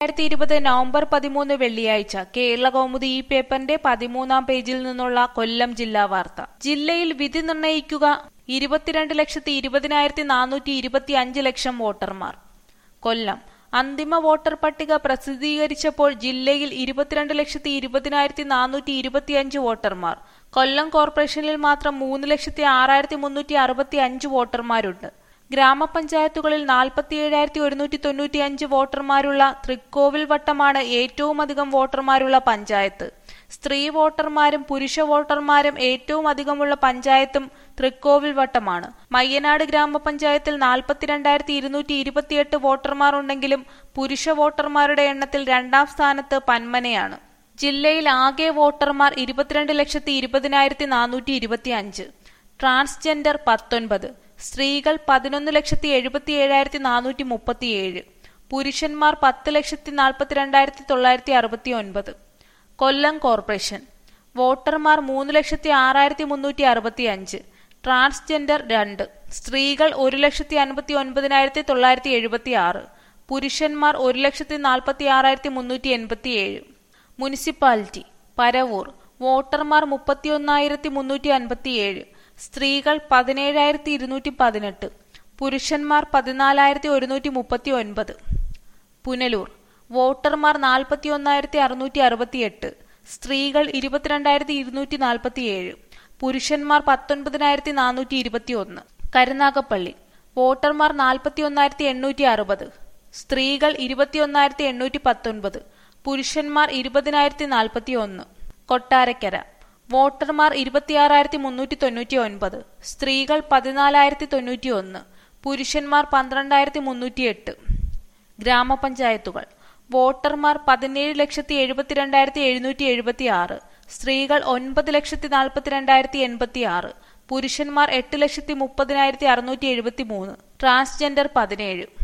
രണ്ടായിരത്തി ഇരുപത് നവംബർ പതിമൂന്ന് വെള്ളിയാഴ്ച കേരള കൗമുദി ഈ പേപ്പറിന്റെ പതിമൂന്നാം പേജിൽ നിന്നുള്ള കൊല്ലം ജില്ലാ വാർത്ത ജില്ലയിൽ വിധി നിർണയിക്കുക ഇരുപത്തിരണ്ട് ലക്ഷത്തി ഇരുപതിനായിരത്തി നാനൂറ്റി ഇരുപത്തി അഞ്ച് ലക്ഷം വോട്ടർമാർ കൊല്ലം അന്തിമ വോട്ടർ പട്ടിക പ്രസിദ്ധീകരിച്ചപ്പോൾ ജില്ലയിൽ ഇരുപത്തിരണ്ട് ലക്ഷത്തി ഇരുപതിനായിരത്തി നാനൂറ്റി ഇരുപത്തിയഞ്ച് വോട്ടർമാർ കൊല്ലം കോർപ്പറേഷനിൽ മാത്രം മൂന്ന് ലക്ഷത്തി ആറായിരത്തി മുന്നൂറ്റി അറുപത്തി അഞ്ച് വോട്ടർമാരുണ്ട് ഗ്രാമപഞ്ചായത്തുകളിൽ നാൽപ്പത്തിയേഴായിരത്തി ഒരുന്നൂറ്റി തൊണ്ണൂറ്റി അഞ്ച് വോട്ടർമാരുള്ള തൃക്കോവിൽ വട്ടമാണ് ഏറ്റവും അധികം വോട്ടർമാരുള്ള പഞ്ചായത്ത് സ്ത്രീ വോട്ടർമാരും പുരുഷ വോട്ടർമാരും ഏറ്റവും അധികമുള്ള പഞ്ചായത്തും തൃക്കോവിൽ വട്ടമാണ് മയ്യനാട് ഗ്രാമപഞ്ചായത്തിൽ നാൽപ്പത്തിരണ്ടായിരത്തി ഇരുന്നൂറ്റി ഇരുപത്തിയെട്ട് വോട്ടർമാർ ഉണ്ടെങ്കിലും പുരുഷ വോട്ടർമാരുടെ എണ്ണത്തിൽ രണ്ടാം സ്ഥാനത്ത് പന്മനയാണ് ജില്ലയിൽ ആകെ വോട്ടർമാർ ഇരുപത്തിരണ്ട് ലക്ഷത്തി ഇരുപതിനായിരത്തി നാനൂറ്റി ഇരുപത്തി അഞ്ച് ട്രാൻസ്ജെൻഡർ പത്തൊൻപത് സ്ത്രീകൾ പതിനൊന്ന് ലക്ഷത്തി എഴുപത്തി ഏഴായിരത്തി നാനൂറ്റി മുപ്പത്തിയേഴ് പുരുഷന്മാർ പത്ത് ലക്ഷത്തി നാൽപ്പത്തിരണ്ടായിരത്തി തൊള്ളായിരത്തി അറുപത്തി ഒൻപത് കൊല്ലം കോർപ്പറേഷൻ വോട്ടർമാർ മൂന്ന് ലക്ഷത്തി ആറായിരത്തി മുന്നൂറ്റി അറുപത്തി അഞ്ച് ട്രാൻസ്ജെൻഡർ രണ്ട് സ്ത്രീകൾ ഒരു ലക്ഷത്തി അൻപത്തി ഒൻപതിനായിരത്തി തൊള്ളായിരത്തി എഴുപത്തി ആറ് പുരുഷന്മാർ ഒരു ലക്ഷത്തി നാൽപ്പത്തി ആറായിരത്തി മുന്നൂറ്റി എൺപത്തി ഏഴ് മുനിസിപ്പാലിറ്റി പരവൂർ വോട്ടർമാർ മുപ്പത്തിയൊന്നായിരത്തി മുന്നൂറ്റി അൻപത്തിയേഴ് സ്ത്രീകൾ പതിനേഴായിരത്തി ഇരുന്നൂറ്റി പതിനെട്ട് പുരുഷന്മാർ പതിനാലായിരത്തി ഒരുന്നൂറ്റി മുപ്പത്തി ഒൻപത് പുനലൂർ വോട്ടർമാർ നാൽപ്പത്തി ഒന്നായിരത്തി അറുന്നൂറ്റി അറുപത്തിയെട്ട് സ്ത്രീകൾ ഇരുപത്തിരണ്ടായിരത്തി ഇരുന്നൂറ്റി നാൽപ്പത്തിയേഴ് പുരുഷന്മാർ പത്തൊൻപതിനായിരത്തി നാനൂറ്റി ഇരുപത്തി ഒന്ന് കരുനാഗപ്പള്ളി വോട്ടർമാർ നാൽപ്പത്തി ഒന്നായിരത്തി എണ്ണൂറ്റി അറുപത് സ്ത്രീകൾ ഇരുപത്തിയൊന്നായിരത്തി എണ്ണൂറ്റി പത്തൊൻപത് പുരുഷന്മാർ ഇരുപതിനായിരത്തി നാൽപ്പത്തി ഒന്ന് കൊട്ടാരക്കര വോട്ടർമാർ ഇരുപത്തിയാറായിരത്തി മുന്നൂറ്റി തൊണ്ണൂറ്റി ഒൻപത് സ്ത്രീകൾ പതിനാലായിരത്തി തൊണ്ണൂറ്റി ഒന്ന് പുരുഷന്മാർ പന്ത്രണ്ടായിരത്തി മുന്നൂറ്റി എട്ട് ഗ്രാമപഞ്ചായത്തുകൾ വോട്ടർമാർ പതിനേഴ് ലക്ഷത്തി എഴുപത്തിരണ്ടായിരത്തി എഴുന്നൂറ്റി എഴുപത്തി ആറ് സ്ത്രീകൾ ഒൻപത് ലക്ഷത്തി നാൽപ്പത്തിരണ്ടായിരത്തി എൺപത്തി ആറ് പുരുഷന്മാർ എട്ട് ലക്ഷത്തി മുപ്പതിനായിരത്തി അറുന്നൂറ്റി എഴുപത്തി മൂന്ന് ട്രാൻസ്ജെൻഡർ പതിനേഴ്